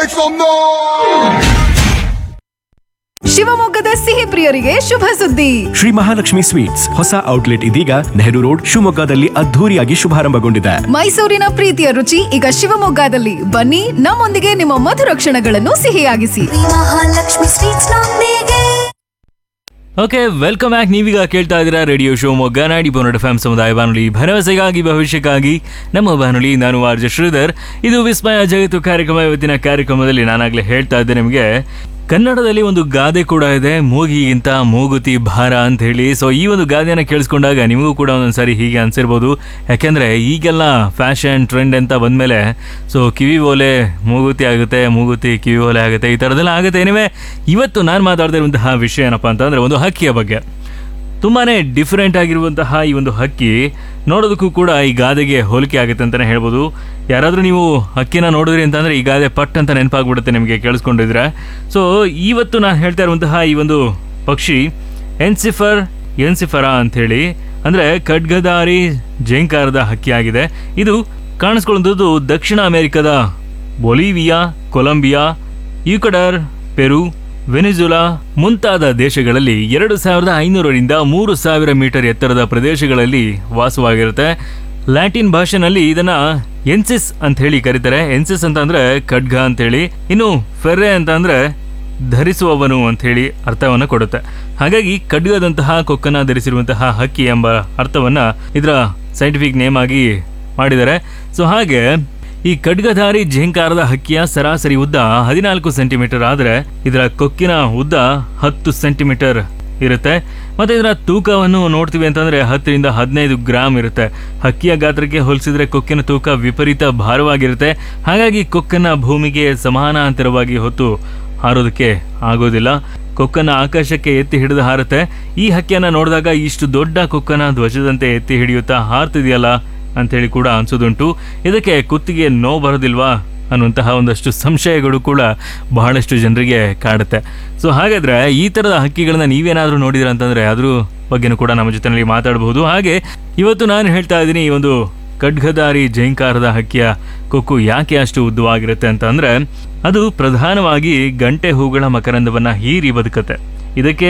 make some noise! ಶಿವಮೊಗ್ಗದ ಸಿಹಿ ಪ್ರಿಯರಿಗೆ ಶುಭ ಸುದ್ದಿ ಶ್ರೀ ಮಹಾಲಕ್ಷ್ಮಿ ಸ್ವೀಟ್ಸ್ ಹೊಸ ಔಟ್ಲೆಟ್ ಇದೀಗ ನೆಹರು ರೋಡ್ ಶಿವಮೊಗ್ಗದಲ್ಲಿ ಅದ್ಧೂರಿಯಾಗಿ ಶುಭಾರಂಭಗೊಂಡಿದೆ ಮೈಸೂರಿನ ಪ್ರೀತಿಯ ರುಚಿ ಈಗ ಶಿವಮೊಗ್ಗದಲ್ಲಿ ಬನ್ನಿ ನಮ್ಮೊಂದಿಗೆ ನಿಮ್ಮ ಮಧುರ ಕ್ಷಣಗಳನ್ನು ಸಿಹಿಯಾಗಿಸಿ ಮಹಾಲಕ್ಷ್ಮಿ ಸ್ವೀಟ್ಸ್ ನೊಂದಿಗೆ ಓಕೆ ವೆಲ್ಕಮ್ ಬ್ಯಾಕ್ ನೀವೀಗ ಕೇಳ್ತಾ ಇದ್ದೀರಾ ರೇಡಿಯೋ ಶಿವಮೊಗ್ಗ ನಾಡಿ ಬೋನಡ್ ಎಫ್ ಸಮುದಾಯ ಬಾನುಲಿ ಭರವಸೆಗಾಗಿ ಭವಿಷ್ಯಕ್ಕಾಗಿ ನಮ್ಮ ಬಾನುಲಿ ನಾನು ಆರ್ಜ ಶ್ರೀಧರ್ ಇದು ವಿಸ್ಮಯ ಜಗತ್ತು ಕಾರ್ಯಕ್ರಮ ಇವತ್ತಿನ ಕಾರ್ಯಕ್ರಮದಲ್ಲಿ ನಾನಾಗಲೇ ಹೇಳ್ತಾ ಇದ್ದೆ ನಿಮಗೆ ಕನ್ನಡದಲ್ಲಿ ಒಂದು ಗಾದೆ ಕೂಡ ಇದೆ ಮೂಗಿಗಿಂತ ಮೂಗುತಿ ಭಾರ ಅಂತ ಹೇಳಿ ಸೊ ಈ ಒಂದು ಗಾದೆಯನ್ನು ಕೇಳಿಸ್ಕೊಂಡಾಗ ನಿಮಗೂ ಕೂಡ ಒಂದೊಂದ್ಸರಿ ಹೀಗೆ ಅನ್ಸಿರ್ಬೋದು ಯಾಕೆಂದ್ರೆ ಈಗೆಲ್ಲ ಫ್ಯಾಷನ್ ಟ್ರೆಂಡ್ ಅಂತ ಬಂದಮೇಲೆ ಸೊ ಕಿವಿ ಓಲೆ ಮೂಗುತಿ ಆಗುತ್ತೆ ಮೂಗುತಿ ಕಿವಿ ಓಲೆ ಆಗುತ್ತೆ ಈ ಥರದ್ದೆಲ್ಲ ಆಗುತ್ತೆ ಏನಿವೆ ಇವತ್ತು ನಾನು ಮಾತಾಡ್ತಾ ಇರುವಂತಹ ವಿಷಯ ಏನಪ್ಪ ಅಂತಂದ್ರೆ ಒಂದು ಹಕ್ಕಿಯ ಬಗ್ಗೆ ತುಂಬಾನೇ ಡಿಫರೆಂಟ್ ಆಗಿರುವಂತಹ ಈ ಒಂದು ಹಕ್ಕಿ ನೋಡೋದಕ್ಕೂ ಕೂಡ ಈ ಗಾದೆಗೆ ಹೋಲಿಕೆ ಆಗುತ್ತೆ ಅಂತಲೇ ಹೇಳ್ಬೋದು ಯಾರಾದರೂ ನೀವು ಹಕ್ಕಿನ ನೋಡಿದ್ರಿ ಅಂತಂದ್ರೆ ಈ ಗಾದೆ ಪಟ್ ಅಂತ ನೆನಪಾಗ್ಬಿಡುತ್ತೆ ನಿಮಗೆ ಕೇಳಿಸ್ಕೊಂಡಿದ್ರೆ ಸೊ ಇವತ್ತು ನಾನು ಹೇಳ್ತಾ ಇರುವಂತಹ ಈ ಒಂದು ಪಕ್ಷಿ ಎನ್ಸಿಫರ್ ಎನ್ಸಿಫರಾ ಅಂಥೇಳಿ ಅಂದರೆ ಖಡ್ಗದಾರಿ ಜೇಂಕಾರದ ಹಕ್ಕಿ ಆಗಿದೆ ಇದು ಕಾಣಿಸ್ಕೊಳ್ಳುವಂಥದ್ದು ದಕ್ಷಿಣ ಅಮೆರಿಕದ Bolivia Colombia Ecuador Peru Venezuela ಮುಂತಾದ ದೇಶಗಳಲ್ಲಿ ಎರಡು ಸಾವಿರದ ಐನೂರರಿಂದ ಮೂರು ಸಾವಿರ ಮೀಟರ್ ಎತ್ತರದ ಪ್ರದೇಶಗಳಲ್ಲಿ ವಾಸವಾಗಿರುತ್ತೆ ಲ್ಯಾಟಿನ್ ಭಾಷೆನಲ್ಲಿ ಇದನ್ನ ಎನ್ಸಿಸ್ ಅಂತ ಹೇಳಿ ಕರೀತಾರೆ ಎನ್ಸಿಸ್ ಅಂತ ಅಂದ್ರೆ ಖಡ್ಗ ಅಂತ ಹೇಳಿ ಇನ್ನು ಫೆರ್ರೆ ಅಂತ ಅಂದ್ರೆ ಧರಿಸುವವನು ಅಂತ ಹೇಳಿ ಅರ್ಥವನ್ನು ಕೊಡುತ್ತೆ ಹಾಗಾಗಿ ಖಡ್ಗದಂತಹ ಕೊಕ್ಕನ್ನ ಧರಿಸಿರುವಂತಹ ಹಕ್ಕಿ ಎಂಬ ಅರ್ಥವನ್ನ ಇದರ ಸೈಂಟಿಫಿಕ್ ನೇಮ್ ಆಗಿ ಮಾಡಿದ್ದಾರೆ ಸೊ ಹಾಗೆ ಈ ಖಡ್ಗಧಾರಿ ಝೇಂಕಾರದ ಹಕ್ಕಿಯ ಸರಾಸರಿ ಉದ್ದ ಹದಿನಾಲ್ಕು ಸೆಂಟಿಮೀಟರ್ ಆದರೆ ಇದರ ಕೊಕ್ಕಿನ ಉದ್ದ ಹತ್ತು ಸೆಂಟಿಮೀಟರ್ ಇರುತ್ತೆ ಮತ್ತೆ ಇದರ ತೂಕವನ್ನು ನೋಡ್ತೀವಿ ಅಂತಂದ್ರೆ ಹತ್ತರಿಂದ ಹದಿನೈದು ಗ್ರಾಮ್ ಇರುತ್ತೆ ಹಕ್ಕಿಯ ಗಾತ್ರಕ್ಕೆ ಹೋಲಿಸಿದ್ರೆ ಕೊಕ್ಕಿನ ತೂಕ ವಿಪರೀತ ಭಾರವಾಗಿರುತ್ತೆ ಹಾಗಾಗಿ ಕೊಕ್ಕನ್ನ ಭೂಮಿಗೆ ಸಮಾನಾಂತರವಾಗಿ ಹೊತ್ತು ಹಾರೋದಕ್ಕೆ ಆಗೋದಿಲ್ಲ ಕೊಕ್ಕನ್ನ ಆಕಾಶಕ್ಕೆ ಎತ್ತಿ ಹಿಡಿದು ಹಾರುತ್ತೆ ಈ ಹಕ್ಕಿಯನ್ನ ನೋಡಿದಾಗ ಇಷ್ಟು ದೊಡ್ಡ ಕೊಕ್ಕನ್ನ ಧ್ವಜದಂತೆ ಎತ್ತಿ ಹಿಡಿಯುತ್ತಾ ಹಾರ್ತಿದೆಯಲ್ಲ ಅಂತೇಳಿ ಕೂಡ ಅನ್ಸೋದುಂಟು ಇದಕ್ಕೆ ಕುತ್ತಿಗೆ ನೋವು ಬರೋದಿಲ್ವಾ ಅನ್ನುವಂತಹ ಒಂದಷ್ಟು ಸಂಶಯಗಳು ಕೂಡ ಬಹಳಷ್ಟು ಜನರಿಗೆ ಕಾಡುತ್ತೆ ಸೊ ಹಾಗಾದ್ರೆ ಈ ಥರದ ಹಕ್ಕಿಗಳನ್ನ ನೀವೇನಾದರೂ ನೋಡಿದ್ರ ಅಂತಂದ್ರೆ ಅದ್ರ ಬಗ್ಗೆನೂ ಕೂಡ ನಮ್ಮ ಜೊತೆಯಲ್ಲಿ ಮಾತಾಡಬಹುದು ಹಾಗೆ ಇವತ್ತು ನಾನು ಹೇಳ್ತಾ ಇದ್ದೀನಿ ಈ ಒಂದು ಖಡ್ಗದಾರಿ ಜೈಂಕಾರದ ಹಕ್ಕಿಯ ಕೊಕ್ಕು ಯಾಕೆ ಅಷ್ಟು ಉದ್ದವಾಗಿರುತ್ತೆ ಅಂತ ಅಂದ್ರೆ ಅದು ಪ್ರಧಾನವಾಗಿ ಗಂಟೆ ಹೂಗಳ ಮಕರಂದವನ್ನ ಹೀರಿ ಬದುಕತ್ತೆ ಇದಕ್ಕೆ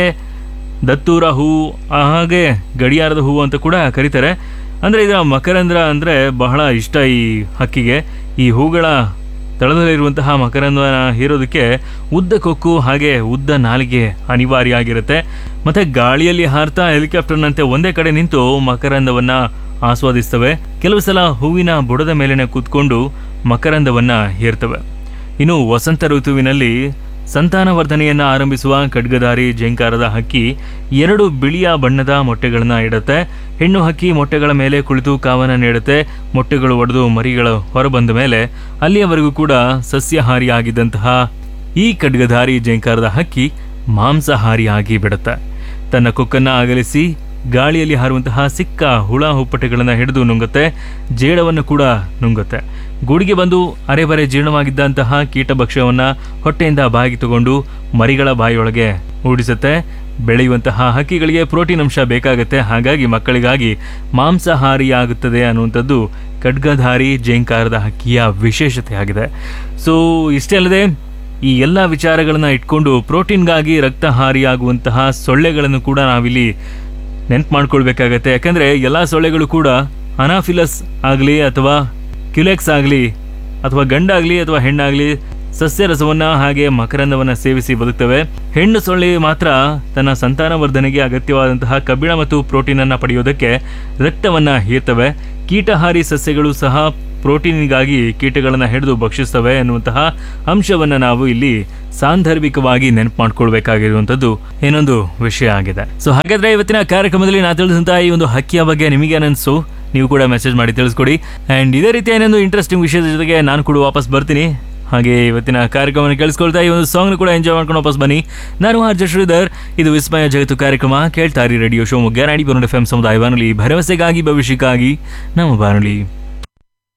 ದತ್ತೂರ ಹೂವು ಹಾಗೆ ಗಡಿಯಾರದ ಹೂವು ಅಂತ ಕೂಡ ಕರೀತಾರೆ ಅಂದರೆ ಇದರ ಮಕರಂದ್ರ ಅಂದರೆ ಬಹಳ ಇಷ್ಟ ಈ ಹಕ್ಕಿಗೆ ಈ ಹೂಗಳ ತಳದಲ್ಲಿರುವಂತಹ ಮಕರಂದನ ಹೀರೋದಕ್ಕೆ ಉದ್ದ ಕೊಕ್ಕು ಹಾಗೆ ಉದ್ದ ನಾಲಿಗೆ ಅನಿವಾರ್ಯ ಆಗಿರುತ್ತೆ ಮತ್ತೆ ಗಾಳಿಯಲ್ಲಿ ಹಾರ್ತಾ ಹೆಲಿಕಾಪ್ಟರ್ನಂತೆ ಒಂದೇ ಕಡೆ ನಿಂತು ಮಕರಂದವನ್ನ ಆಸ್ವಾದಿಸ್ತವೆ ಕೆಲವು ಸಲ ಹೂವಿನ ಬುಡದ ಮೇಲಿನ ಕೂತ್ಕೊಂಡು ಮಕರಂದವನ್ನ ಹೇರ್ತವೆ ಇನ್ನು ವಸಂತ ಋತುವಿನಲ್ಲಿ ಸಂತಾನವರ್ಧನೆಯನ್ನ ಆರಂಭಿಸುವ ಖಡ್ಗಧಾರಿ ಜೇಂಕಾರದ ಹಕ್ಕಿ ಎರಡು ಬಿಳಿಯ ಬಣ್ಣದ ಮೊಟ್ಟೆಗಳನ್ನ ಇಡುತ್ತೆ ಹೆಣ್ಣು ಹಕ್ಕಿ ಮೊಟ್ಟೆಗಳ ಮೇಲೆ ಕುಳಿತು ಕಾವನ್ನ ನೀಡುತ್ತೆ ಮೊಟ್ಟೆಗಳು ಒಡೆದು ಮರಿಗಳು ಹೊರಬಂದ ಮೇಲೆ ಅಲ್ಲಿಯವರೆಗೂ ಕೂಡ ಸಸ್ಯಾಹಾರಿಯಾಗಿದ್ದಂತಹ ಈ ಖಡ್ಗಧಾರಿ ಜೇಂಕಾರದ ಹಕ್ಕಿ ಮಾಂಸಾಹಾರಿಯಾಗಿ ಬಿಡುತ್ತೆ ತನ್ನ ಕೊಕ್ಕನ್ನ ಅಗಲಿಸಿ ಗಾಳಿಯಲ್ಲಿ ಹಾರುವಂತಹ ಸಿಕ್ಕ ಹುಳ ಹುಪ್ಪಟೆಗಳನ್ನು ಹಿಡಿದು ನುಂಗುತ್ತೆ ಜೇಡವನ್ನು ಕೂಡ ನುಂಗುತ್ತೆ ಗೂಡಿಗೆ ಬಂದು ಅರೆಬರೆ ಜೀರ್ಣವಾಗಿದ್ದಂತಹ ಕೀಟಭಕ್ಷ್ಯವನ್ನ ಹೊಟ್ಟೆಯಿಂದ ಬಾಯಿಗೆ ತಗೊಂಡು ಮರಿಗಳ ಬಾಯಿಯೊಳಗೆ ಊಡಿಸುತ್ತೆ ಬೆಳೆಯುವಂತಹ ಹಕ್ಕಿಗಳಿಗೆ ಪ್ರೋಟೀನ್ ಅಂಶ ಬೇಕಾಗುತ್ತೆ ಹಾಗಾಗಿ ಮಕ್ಕಳಿಗಾಗಿ ಮಾಂಸಾಹಾರಿಯಾಗುತ್ತದೆ ಅನ್ನುವಂಥದ್ದು ಖಡ್ಗಧಾರಿ ಜೇಂಕಾರದ ಹಕ್ಕಿಯ ವಿಶೇಷತೆ ಆಗಿದೆ ಸೊ ಇಷ್ಟೇ ಅಲ್ಲದೆ ಈ ಎಲ್ಲ ವಿಚಾರಗಳನ್ನ ಇಟ್ಕೊಂಡು ಪ್ರೋಟೀನ್ಗಾಗಿ ರಕ್ತಹಾರಿಯಾಗುವಂತಹ ಸೊಳ್ಳೆಗಳನ್ನು ಕೂಡ ನಾವಿಲ್ಲಿ ನೆನ್ಪು ಮಾಡ್ಕೊಳ್ಬೇಕಾಗತ್ತೆ ಯಾಕಂದ್ರೆ ಎಲ್ಲ ಸೊಳ್ಳೆಗಳು ಕೂಡ ಅನಾಫಿಲಸ್ ಆಗಲಿ ಅಥವಾ ಕ್ಯುಲೆಕ್ಸ್ ಆಗಲಿ ಅಥವಾ ಗಂಡಾಗಲಿ ಅಥವಾ ಹೆಣ್ಣಾಗಲಿ ಸಸ್ಯ ರಸವನ್ನ ಹಾಗೆ ಮಕರಂದವನ್ನ ಸೇವಿಸಿ ಬದುಕ್ತವೆ ಹೆಣ್ಣು ಸೊಳ್ಳೆ ಮಾತ್ರ ತನ್ನ ಸಂತಾನವರ್ಧನೆಗೆ ಅಗತ್ಯವಾದಂತಹ ಕಬ್ಬಿಣ ಮತ್ತು ಪ್ರೋಟೀನ್ ಅನ್ನ ಪಡೆಯೋದಕ್ಕೆ ರಕ್ತವನ್ನ ಹೀರ್ತವೆ ಕೀಟಹಾರಿ ಸಸ್ಯಗಳು ಸಹ ಪ್ರೋಟೀನ್ಗಾಗಿ ಕೀಟಗಳನ್ನು ಹಿಡಿದು ಭಕ್ಷಿಸ್ತವೆ ಎನ್ನುವಂತಹ ಅಂಶವನ್ನ ನಾವು ಇಲ್ಲಿ ಸಾಂದರ್ಭಿಕವಾಗಿ ನೆನಪು ಮಾಡ್ಕೊಳ್ಬೇಕಾಗಿರುವಂತದ್ದು ಏನೊಂದು ವಿಷಯ ಆಗಿದೆ ಸೊ ಹಾಗಾದ್ರೆ ಇವತ್ತಿನ ಕಾರ್ಯಕ್ರಮದಲ್ಲಿ ನಾ ತಿಳಿದಂತಹ ಈ ಒಂದು ಹಕ್ಕಿಯ ಬಗ್ಗೆ ನಿಮಗೆ ಅನಿಸ್ತು ನೀವು ಕೂಡ ಮೆಸೇಜ್ ಮಾಡಿ ತಿಳಿಸ್ಕೊಡಿ ಅಂಡ್ ಇದೇ ರೀತಿಯ ಏನೊಂದು ಇಂಟ್ರೆಸ್ಟಿಂಗ್ ವಿಷಯದ ಜೊತೆಗೆ ನಾನು ಕೂಡ ವಾಪಸ್ ಬರ್ತೀನಿ ಹಾಗೆ ಇವತ್ತಿನ ಕಾರ್ಯಕ್ರಮವನ್ನು ಕೇಳಿಸ್ಕೊಳ್ತಾ ಈ ಒಂದು ಸಾಂಗ್ ಕೂಡ ಎಂಜಾಯ್ ಮಾಡ್ಕೊಂಡು ವಾಪಸ್ ಬನ್ನಿ ನಾನು ಆರ್ಜ ಶ್ರೀಧರ್ ಇದು ವಿಸ್ಮಯ ಜಗತ್ತು ಕಾರ್ಯಕ್ರಮ ಕೇಳ್ತಾರಿ ರೇಡಿಯೋ ಶೋ ಮುಗ್ಗ ನಾಡಿ ಎಫ್ ಎಂ ಸಮುದಾಯ ಬಾನುಲಿ ಭರವಸೆಗಾಗಿ ಭವಿಷ್ಯಕ್ಕಾಗಿ ನಮ್ಮ ಬಾನುಲಿ